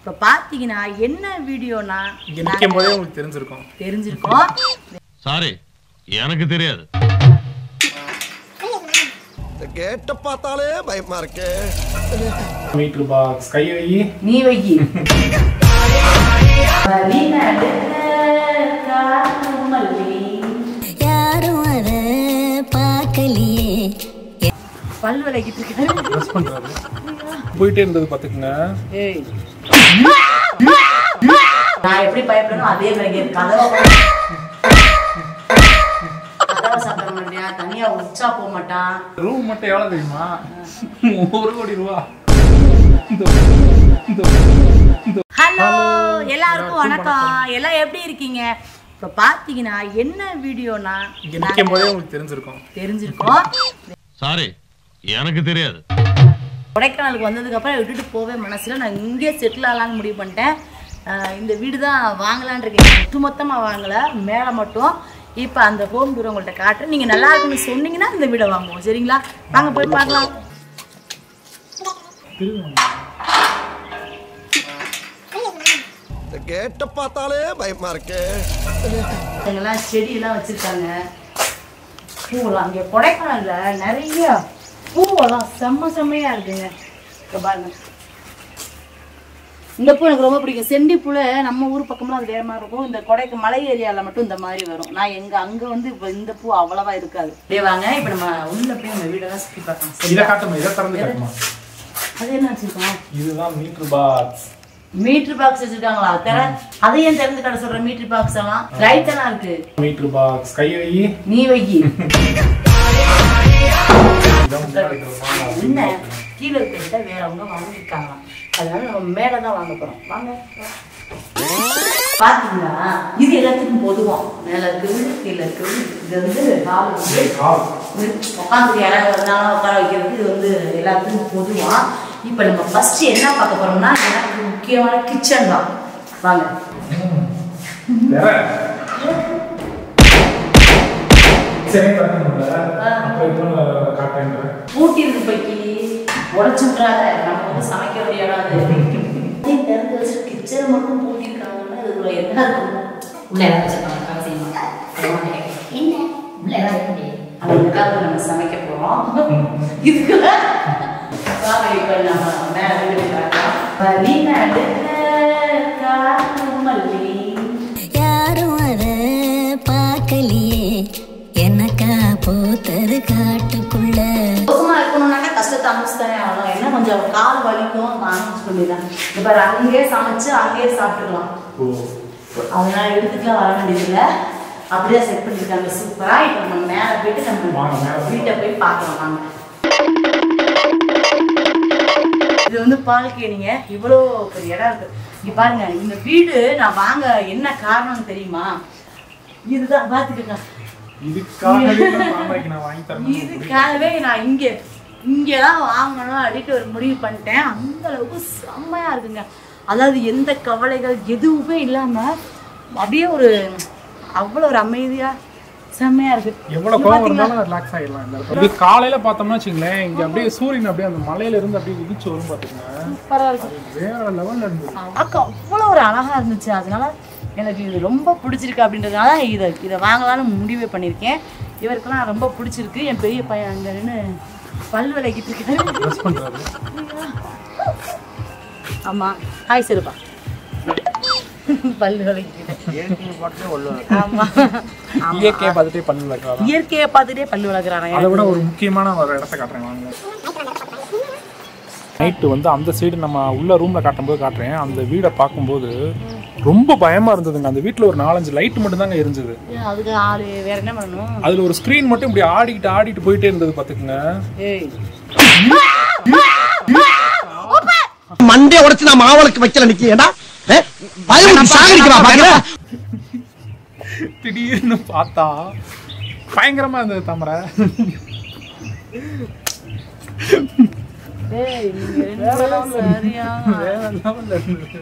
இப்போ பார்த்தீங்கன்னா என்ன வீடியோனா இங்க நிற்கும் போதே உங்களுக்கு தெரிஞ்சிருக்கும் தெரிஞ்சிருக்கோம் சாரி எனக்கு தெரியாது கேட்ட பார்த்தாலே பயமா இருக்கே மீட்ரு பாக்ஸ் கை வை நீ வைக்கி வெளிநாட்டுல காட்டு மல்லி. யாரும் அத பார்க்கலையே பல் விளக்கிட்டு இருக்காரு ப்ரெஸ் பண்றாரு போயிட்டே இருந்தது பாத்துக்கங்க ஏய். நான் எப்படி பயப்படணும் அதே மாதிரி கதவை கதவை சாப்பிட மாட்டேன் தனியா உச்சா போக மாட்டான் ரூம் மட்டும் எவ்வளவு தெரியுமா ஒரு கோடி ரூபா இந்த இந்த இந்த ஹலோ எல்லாருக்கும் வணக்கம் எல்லாம் எப்படி இருக்கீங்க இப்போ பார்த்தீங்கன்னா என்ன வீடியோனா இங்க நிற்கும் போதே உங்களுக்கு தெரிஞ்சிருக்கும் தெரிஞ்சிருக்கோம் சாரி எனக்கு தெரியாது கொடைக்கானலுக்கு வந்ததுக்கு அப்புறம் விட்டுட்டு போவே மனசுல நான் இங்கே செட்டில் ஆகலான்னு முடிவு பண்ணிட்டேன் ஆஹ் இந்த வீடு தான் வாங்கலான்னு இருக்கேன் ஒட்டுமொத்தமாக வாங்கல மேலே மட்டும் இப்போ அந்த ஹோம் டூர் உங்கள்கிட்ட காட்டுறேன் நீங்கள் நல்லா இருக்குன்னு சொன்னீங்கன்னா இந்த வீடை வாங்குவோம் சரிங்களா வாங்க போய் பார்க்கலாம் கேட்ட பார்த்தாலே பயமா இருக்கே இங்கெல்லாம் செடியெல்லாம் வச்சுருக்காங்க பூவெல்லாம் இங்கே கொடைக்கானலில் நிறைய பூவெல்லாம் செம்ம செம்மையாக இருக்குங்க இங்க பாருங்க இந்த பூ எனக்கு ரொம்ப பிடிக்கும் செண்டி பூல நம்ம ஊர் பக்கம்லாம் அது வேற மாதிரி இருக்கும் இந்த கொடைக்கு மலை ஏரியாவில் மட்டும் இந்த மாதிரி வரும் நான் எங்க அங்க வந்து இப்போ இந்த பூ அவ்வளவா இருக்காது அப்படியே வாங்க இப்போ நம்ம உள்ள போய் நம்ம வீடெல்லாம் சுற்றி பார்க்கலாம் இதை சரியா? காட்டுமா இதை திறந்து காட்டுமா அது என்ன வச்சிருக்கோம் இதுதான் மீட்ரு பாக்ஸ் மீட்டர் பாக்ஸ் வச்சிருக்காங்களா தெர அதையும் திறந்து கடை சொல்ற மீட்டர் பாக்ஸ் எல்லாம் லைட் எல்லாம் இருக்கு மீட்ரு பாக்ஸ் கை வை நீ வைக்கி இதான் முன்னாடி இருக்கிற என்ன கீழே இருக்கிறத வேற அவங்க வாங்கியிருக்காங்களாம் அதனால நம்ம மேல தான் வாங்க போறோம் வாங்க பாத்தீங்களா இது எல்லாத்துக்கும் பொதுவாம் மேல இருக்குது கீழே இருக்குது இது வந்து ஹால் வந்து கால் உட்காந்து இடம் இருந்தாலும் உட்கார வைக்கிறது இது வந்து எல்லாத்துக்கும் பொதுவா இப்போ நம்ம ஃபர்ஸ்ட் என்ன பார்க்க போறோம்னா எனக்கு முக்கியமான கிச்சன் தான் வாங்க வேற சரி பண்ணணும்ல அப்புறம் இப்போ காட்டுறேன் பூட்டி இருக்கு பைக்கி உடச்சு விட்றாத நம்ம வந்து சமைக்க வேண்டிய இடம் அது அதையும் திறந்து வச்சு கிச்சனை மட்டும் பூட்டி இருக்காங்கன்னா இதுல என்ன இருக்கும் உள்ள ஏதாவது வச்சிருக்காங்க அவசியமா என்ன உள்ள ஏதாவது இருக்க முடியாது அந்த இடத்துல நம்ம சமைக்க போறோம் இதுக்குள்ள வாங்க இப்ப நம்ம மேல வீடு பார்க்கலாம் வெளிநாட்டுல காட்டு மல்லி யாரும் அத பார்க்கலையே எனக்கா போத்தது காட்டுக்குள்ள சுகமா இருக்கணும்னாக்கா கஷ்டத்தை அனுப்பிச்சுதானே ஆகணும் என்ன கொஞ்சம் கால் வலிக்கும் அனுப்பிச்சு பண்ணிடுறேன் இப்போ அங்கேயே சமைச்சு அங்கேயே சாப்பிட்டுக்கலாம் ஓ அதனால எடுத்துக்கலாம் வர வேண்டியதில்லை அப்படியே செட் பண்ணிருக்காங்க சூப்பரா இப்போ நம்ம மேலே போயிட்டு நம்ம வாங்க, மேல போய் வீட்டை போய் பார்க்கலாம் வாங்க இது வந்து பால்கேணிங்க இவ்வளோ பெரிய இடம் இருக்கு இங்க பாருங்க இந்த வீடு நான் வாங்க என்ன காரணம்னு தெரியுமா இதுதான் பார்த்துக்கோங்க இதுக்காகவே நான் மாமாக்கு நான் வாங்கி தரணும் இதுக்காகவே நான் இங்கே இங்கே தான் வாங்கணும் அப்படின்ட்டு ஒரு முடிவு பண்ணிட்டேன் அந்த அளவுக்கு செம்மையா இருக்குங்க அதாவது எந்த கவலைகள் எதுவுமே இல்லாம அப்படியே ஒரு அவ்வளோ ஒரு அமைதியா செம்மையா இருக்கு எவ்வளவு இங்க கோவம் பாத்தீங்களா? இருந்தாலும் ரிலாக்ஸ் ஆயிடலாம் இந்த இடத்துல இது காலையில பார்த்தோம்னா வச்சுங்களேன் இங்க அப்படியே சூரியன் அப்படியே அந்த மலையில இருந்து அப்படியே உதிச்சு வரும் பாத்துக்கங்க சூப்பரா இருக்கு வேற லெவல்ல இருந்தது பார்க்க அவ்வளோ ஒரு அழகா இருந்துச்சு அதனால எனக்கு இது ரொம்ப பிடிச்சிருக்கு அப்படின்றதுனால இதை இதை வாங்கலாம்னு முடிவே பண்ணியிருக்கேன் இவருக்கெல்லாம் ரொம்ப பிடிச்சிருக்கு என் பெரிய பையன் அங்கே நின்று பல் விளக்கிட்டு இருக்காரு ட்ரெஸ் பண்றாரு ஆமா ஹாய் சிறுபா பல்லு விளக்கிட்டு ஆமா இயற்கையை பார்த்துட்டே பண்ணி வைக்கலாம் இயற்கையை பார்த்துட்டே பல்லு விளக்குறாங்க அதை விட ஒரு முக்கியமான ஒரு இடத்த காட்டுறேன் வாங்க நைட்டு வந்து அந்த சைடு நம்ம உள்ள ரூம்ல காட்டும்போது காட்டுறேன் அந்த வீடை பார்க்கும்போது ரொம்ப பயமா இருந்ததுங்க அந்த வீட்ல ஒரு நாலஞ்சு லைட் மட்டும் தாங்க எரிஞ்சது அதுக்கு ஆளு வேற என்ன பண்ணணும் அதுல ஒரு ஸ்கிரீன் மட்டும் இப்படி ஆடிக்கிட்டு ஆடிட்டு போயிட்டே இருந்தது பாத்துக்குங்க ஏய் மண்டே உடைச்சு நான் மாவளுக்கு வைக்கல நிக்கிறேன்டா பயம் சாகடிக்கவா பாக்குற திடீர்னு பார்த்தா பயங்கரமா இருந்தது தாமரை ஏய் நீங்க ரெண்டு பேரும் சரியா வேற லெவல்ல இருந்தது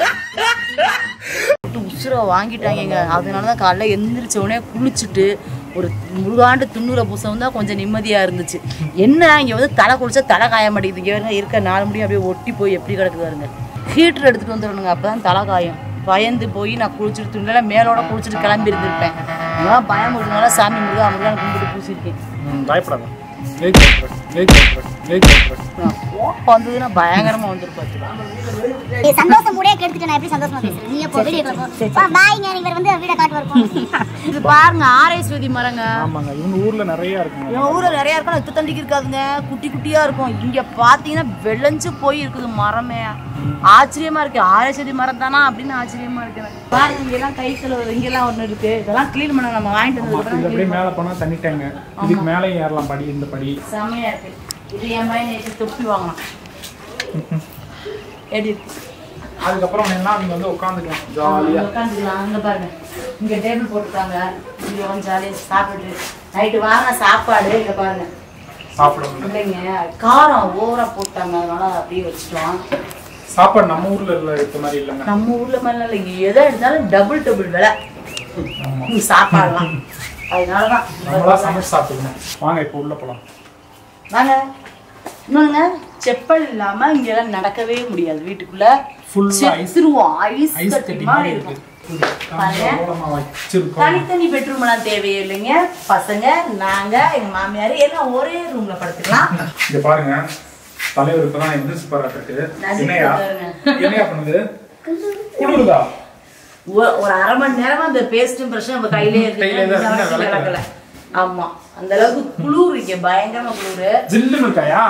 உசுரை வாங்கிட்டாங்க அதனால தான் காலைல எந்திரிச்ச உடனே குளிச்சுட்டு ஒரு முழுகாண்டு துண்ணூரை பூசம் தான் கொஞ்சம் நிம்மதியாக இருந்துச்சு என்ன இங்கே வந்து தலை குளிச்சா தலை காய மாட்டேங்குது இங்கே வருங்க இருக்க நாலு முடியும் அப்படியே ஒட்டி போய் எப்படி கிடக்குது பாருங்க ஹீட்டர் எடுத்துகிட்டு வந்துடணுங்க அப்போ தான் தலை காயம் பயந்து போய் நான் குளிச்சுட்டு துணில மேலோட குளிச்சுட்டு கிளம்பி இருந்திருப்பேன் நான் பயம் இருக்கிறதுனால சாமி முருகா முருகான்னு கும்பிட்டு பூசிருக்கேன் ம், பயப்படாத ஏய் பயப்படாத ஏய் பயப்படாத ஏய் பயப்படாத நான் கோபம் வந்ததுன்னா பயங்கரமாக வந்துருப்பாச்சு நீ சந்தோஷம் கூட கெடுத்துட்டு நான் எப்படி சந்தோஷமா பேசுறேன் நீ எப்போ வீடியோ போ பாய்ங்க இவர் வந்து வீட காட்டு வரப்போம் இது பாருங்க ஆரேஸ்வதி மரங்க ஆமாங்க இவங்க ஊர்ல நிறைய இருக்குங்க என் ஊர்ல நிறைய இருக்கும் எத்து தண்டிக்கு இருக்காதுங்க குட்டி குட்டியா இருக்கும் இங்க பாத்தீங்கன்னா விளைஞ்சு போய் இருக்குது மரமே ஆச்சரியமா இருக்கு ஆரேஸ்வதி மரம் தானா அப்படின்னு ஆச்சரியமா இருக்கு எனக்கு. பாருங்க இங்க எல்லாம் கை கழுவு இங்க எல்லாம் ஒண்ணு இருக்கு இதெல்லாம் க்ளீன் பண்ண நம்ம வாங்கிட்டு இது வந்ததுக்கு அப்படியே மேல போனா தண்ணி டேங்க இதுக்கு மேலே ஏறலாம் படி இந்த படி செம்மையா இருக்கு இது என் பையன் நேற்று தொப்பி வாங்கலாம் எப்படி இருக்கு அதுக்கப்புறம் என்ன நீங்க வந்து உட்காந்துக்கலாம் ஜாலியா உட்காந்துக்கலாம் அங்க பாருங்க இங்க டேபிள் போட்டுருக்காங்க இங்க வந்து ஜாலியா சாப்பிட்டு நைட்டு வாங்க சாப்பாடு இங்க பாருங்க சாப்பிட முடியல இல்லைங்க காரம் ஓவரா போட்டாங்க அதனால அப்படியே வச்சுட்டோம் சாப்பாடு நம்ம ஊர்ல இல்ல இருக்க மாதிரி இல்லைங்க நம்ம ஊர்ல மாதிரி இல்லை இங்க எதை எடுத்தாலும் டபுள் டபுள் விலை இங்க சாப்பாடுலாம் அதனாலதான் நம்மளா சமைச்சு சாப்பிட்டுக்கணும் வாங்க இப்போ உள்ள போலாம் வாங்க இன்னொங்க செப்பல் இல்லாம இங்க எல்லாம் நடக்கவே முடியாது வீட்டுக்குள்ள Full ஆ ice- செத்துருவோம் ஐஸ் ஐஸ் கட்டி கட்டி மாதிரி மாதிரி இருக்கும் இருக்கு பாருங்க. ஓரமா வச்சிருக்கோம் தனித்தனி பெட்ரூம் எல்லாம் தேவையே இல்லைங்க பசங்க நாங்க எங்க மாமியார் எல்லாம் ஒரே ரூம்ல படுத்துக்கலாம் இங்க பாருங்க தலைவர் இப்பதான் எந்திரிச்சு பாராட்டுக்கு நடிச்சு என்னையா பாருங்க. என்னையா பண்ணுது குளிருதா ஒ- ஒரு அரை மணி நேரமா அந்த பேஸ்டும் பிரஷ் நம்ம கையிலே கையிலே தான் இருக்கு, இருக்கு விளக்கல. விளக்கல ஆமா அந்த அளவுக்கு குளிர் இங்க பயங்கரமா குளிர் ஜில்லுன்னு இருக்காயா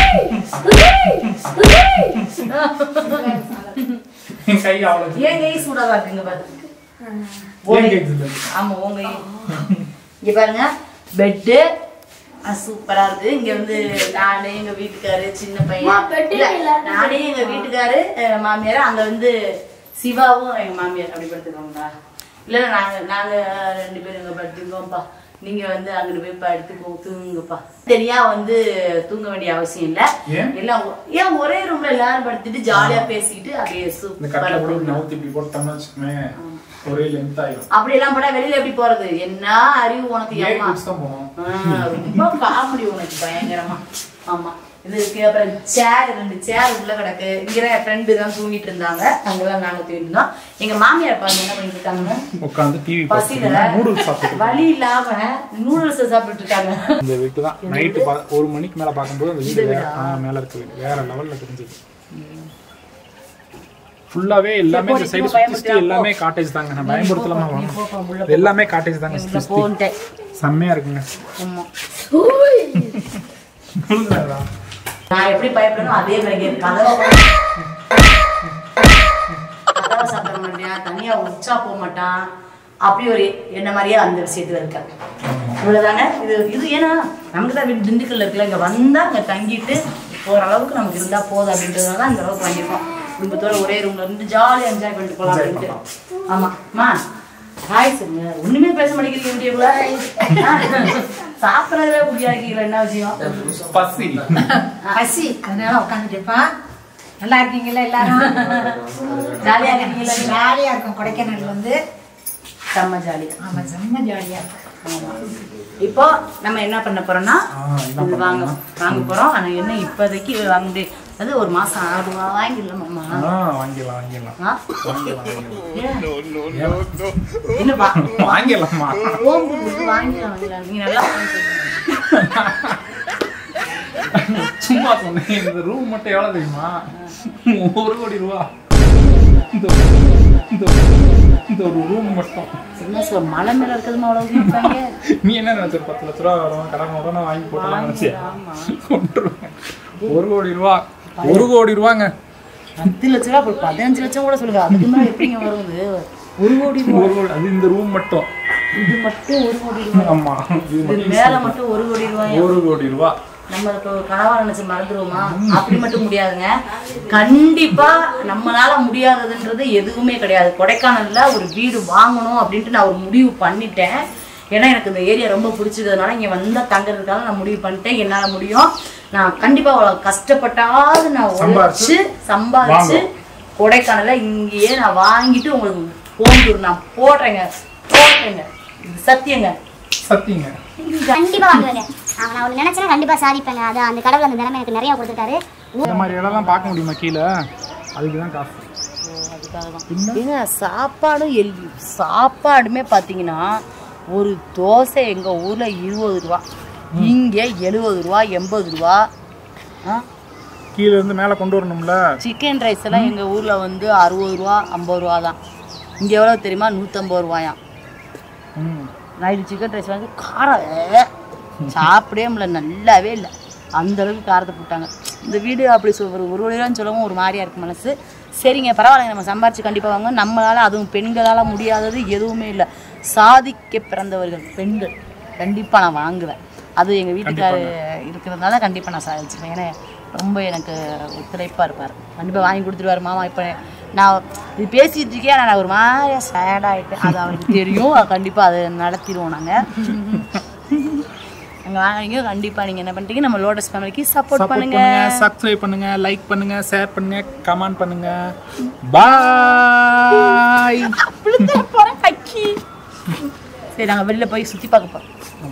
என் கை அவ்வளவு ஏன் கை சூடாதான் இருக்குங்க பாருங்க ஏன் கை ஜில்லு ஆமா உங்க இங்க பாருங்க பெட்டு சூப்பரா இருக்கு இங்க வந்து நானு எங்க வீட்டுக்காரு சின்ன பையன் இல்ல, நானே எங்க வீட்டுக்காரு அஹ், மாமியார் அங்க வந்து சிவாவும் எங்க மாமியார் அப்படி படுத்துக்கோங்களா இல்ல நாங்க நாங்க ரெண்டு பேரும் இங்க படுத்துக்கோம்ப்பா நீங்க வந்து அங்கிட்டு போய் படுத்துக்கோ தூங்குப்பா தனியா வந்து தூங்க வேண்டிய அவசியம் இல்ல ஏன்? எல்லாம் ஒ- ஏன் ஒரே ரூம்ல எல்லாரும் படுத்துட்டு ஜாலியா பேசிக்கிட்டு அப்படியே இந்த கட்டில கூட சூப்பரா நவுத்தி இப்படி போட்டோம்னு வச்சுக்கோமே ஒரே லென்த் ஆயிரும் அப்படி எல்லாம் போனா வெளியில எப்படி போறது என்ன அறிவு உனக்கு ஏன் ஏமா குடிச்சு தான் போனோம் ஆ, ரொம்ப காமெடி உனக்கு பயங்கரமா ஆமா இது இருக்கு அப்புறம் சேர் ரெண்டு சேர் உள்ள கிடக்கு இங்க என் ஃப்ரெண்டு தான் தூங்கிட்டு இருந்தாங்க அங்கெல்லாம் நாங்க தூங்கிட்டு இருந்தோம் எங்க மாமியார் பாருங்க என்ன பண்ணிட்டு இருக்காங்க உட்காந்து டிவி பசியில நூடுல்ஸ் சாப்பிட்டு வழி இல்லாம நூடுல்ஸ் சாப்பிட்டு இருக்காங்க இந்த வீட்டு தான் நைட்டு ஒரு மணிக்கு மேல பார்க்கும்போது அந்த வீடு வேற ஆ, மேல இருக்கு வீடு வேற லெவல்ல தெரிஞ்சது ஃபுல்லாவே எல்லாமே இந்த சைடு சுத்தி சுத்தி எல்லாமே காட்டேஜ் தாங்க நான் பயன்படுத்தலாமா வாங்க இது எல்லாமே காட்டேஜ் தாங்க சுத்தி சுத்தி போன்ட்டேன் செம்மையா இருக்குங்க ஆமா சொல்லுங்கடா. நான் எப்படி பயப்படணும் அதே மாதிரி கதவை கதவை சாப்பிட மாட்டேன் தனியா உச்சா போக மாட்டான் அப்படி ஒரு என்ன மாதிரியே அந்த விஷயத்துல இருக்கேன் இவ்வளவுதாங்க இது இது ஏன்னா நமக்கு தான் வீடு திண்டுக்கல்ல இருக்குல்ல இங்க வந்தா அங்க தங்கிட்டு போற அளவுக்கு நமக்கு இருந்தா போதும் அப்படின்றதுனால தான் இந்த அளவுக்கு வாங்கியிருக்கோம் குடும்பத்தோட ஒரே ரூம்ல இருந்து ஜாலியா என்ஜாய் பண்ணிட்டு போலாம் அப்படின்ட்டு ஆமா அம்மா ஹாய் சொல்லுங்க ஒண்ணுமே பேச மாட்டேங்கிறீங்க வீடியோக்குள்ள சாப்பிடறதுல புரியா இருக்கீங்களா என்ன விஷயம் பசி பசி அதனால உட்காந்துட்டுப்பா நல்லா இருக்கீங்களா எல்லாரும் ஜாலியா இருக்கீங்களா நீங்க? ஜாலியா இருக்கும் கொடைக்கானல் வந்து செம்ம ஜாலியா ஆமா செம்ம ஜாலியா இருக்கும் ஆமா. இப்போ நம்ம என்ன பண்ண போறோம்னா ஆ, என்ன இது வாங்க வாங்க போறோம் ஆனா என்ன இப்போதைக்கு வாங்க முடியாது அது ஒரு மாசம் ஆகும் வாங்கிடலாம் மாமா ஆ வாங்கிடலாம் வாங்கிடலாம் ஆ? வாங்கிடலாம் வாங்கிடலாம் ஏன்? இல்ல வா வாங்கிடலாமா ஓம் கொடுத்து வாங்கிடலாம் வாங்கிடலாம் நீங்க நல்லா வாங்கி கொடுங்க. சும்மா சொன்னேன் இந்த ரூம் மட்டும் எவ்வளவு தெரியுமா ஒரு கோடி ரூபா இந்த இந்த இந்த ஒரு ரூம் மட்டும் என்ன சொல்ல மலை மேல இருக்கிறதுமா அவ்வளவு இருக்காங்க நீ என்ன நினைச்ச பத்து லட்ச ரூபா வரும் கடன் உடனே வாங்கி போட்டலாம் நினைச்சியா ஆமா கொண்டுருவேன் ஒரு கோடி ரூபா ஒரு கோடி ரூபாங்க பத்து லட்ச ரூபா போய் பதினஞ்சு லட்சம் கூட சொல்லுங்க அதுக்கு மேல எப்படிங்க வரும் இது ஒரு கோடி ரூபா ஒரு கோடி அது இந்த ரூம் மட்டும் இது மட்டும் ஒரு கோடி ரூபாய் ஆமா இது இது மட்டும் மேல மட்டும் ஒரு கோடி ரூபாய் ஒரு கோடி ரூபா நம்மளுக்கு ஒரு கனவா நினைச்சு மறந்துருவோமா அப்படி மட்டும் முடியாதுங்க கண்டிப்பா நம்மளால முடியாததுன்றது எதுவுமே கிடையாது கொடைக்கானல்ல ஒரு வீடு வாங்கணும் அப்படின்ட்டு நான் ஒரு முடிவு பண்ணிட்டேன் ஏன்னா எனக்கு இந்த ஏரியா ரொம்ப பிடிச்சிருக்கிறதுனால இங்க வந்தா தங்குறதுக்காக நான் முடிவு பண்ணிட்டேன் என்னால முடியும் நான் கண்டிப்பா அவ்வளவு கஷ்டப்பட்டாவது நான் உழைச்சு சம்பாதிச்சு கொடைக்கானல்ல இங்கேயே நான் வாங்கிட்டு உங்களுக்கு ஹோம் டூர் நான் போடுறேங்க போடுறேங்க இது சத்தியங்க சத்தியங்க கண்டிப்பா வாங்குவேங்க அவன் நான் ஒண்ணு நினைச்சேன்னா கண்டிப்பா சாதிப்பேங்க அது அந்த கடவுள் அந்த தினமே எனக்கு நிறைய கொடுத்துட்டாரு இந்த மாதிரி இடம்லாம் பார்க்க முடியுமா கீழே அதுக்கு தான் காசு ஏங்க சாப்பாடும் எல் சாப்பாடுமே பார்த்தீங்கன்னா ஒரு தோசை எங்கள் ஊரில் இருபது ரூபா இங்கே எழுபது ரூபா எண்பது ரூபா ஆ கீழே இருந்து மேலே கொண்டு வரணும்ல சிக்கன் ரைஸ் எல்லாம் எங்கள் ஊரில் வந்து அறுபது ரூபா ஐம்பது ரூபா தான் இங்கே எவ்வளோ தெரியுமா நூற்றம்பது ரூபாயாம் ம் நைட்டு சிக்கன் ரைஸ் வந்து காரம் ஏ, சாப்பிடவே முடியல நல்லாவே இல்லை அந்த அளவுக்கு காரத்தை போட்டாங்க இந்த வீடு அப்படி சொல் ஒரு ஒரு வழியான்னு சொல்லவும் ஒரு மாதிரியா இருக்கு மனசு சரிங்க பரவாயில்லைங்க நம்ம சம்பாரிச்சு கண்டிப்பாக வாங்க நம்மளால அதுவும் பெண்களால் முடியாதது எதுவுமே இல்லை சாதிக்க பிறந்தவர்கள் பெண்கள் கண்டிப்பாக நான் வாங்குவேன் அது எங்கள் வீட்டுக்காரு இருக்கிறதுனால கண்டிப்பாக நான் சாதிச்சிருவேன் ஏன்னா ரொம்ப எனக்கு ஒத்துழைப்பாக இருப்பார் கண்டிப்பாக வாங்கி கொடுத்துருவாரு மாமா இப்போ நான் இது பேசிட்டு இருக்கேன் ஆனா நான் ஒரு மாதிரியா சேட் ஆகிட்டேன் அது அவனுக்கு தெரியும் கண்டிப்பாக அதை நடத்திடுவோம் நாங்கள் அங்கே வாங்குறீங்க கண்டிப்பாக நீங்கள் என்ன பண்ணுறீங்க நம்ம லோட்டஸ் ஃபேமிலிக்கு சப்போர்ட் சப்போர்ட் பண்ணுங்க பண்ணுங்க சப்ஸ்கிரைப் பண்ணுங்க லைக் பண்ணுங்க ஷேர் பண்ணுங்க கமெண்ட் பண்ணுங்க பாய் போகிறேன் கக்கி சரி நாங்கள் வெளியில் போய் சுற்றி பார்க்க போகிறோம்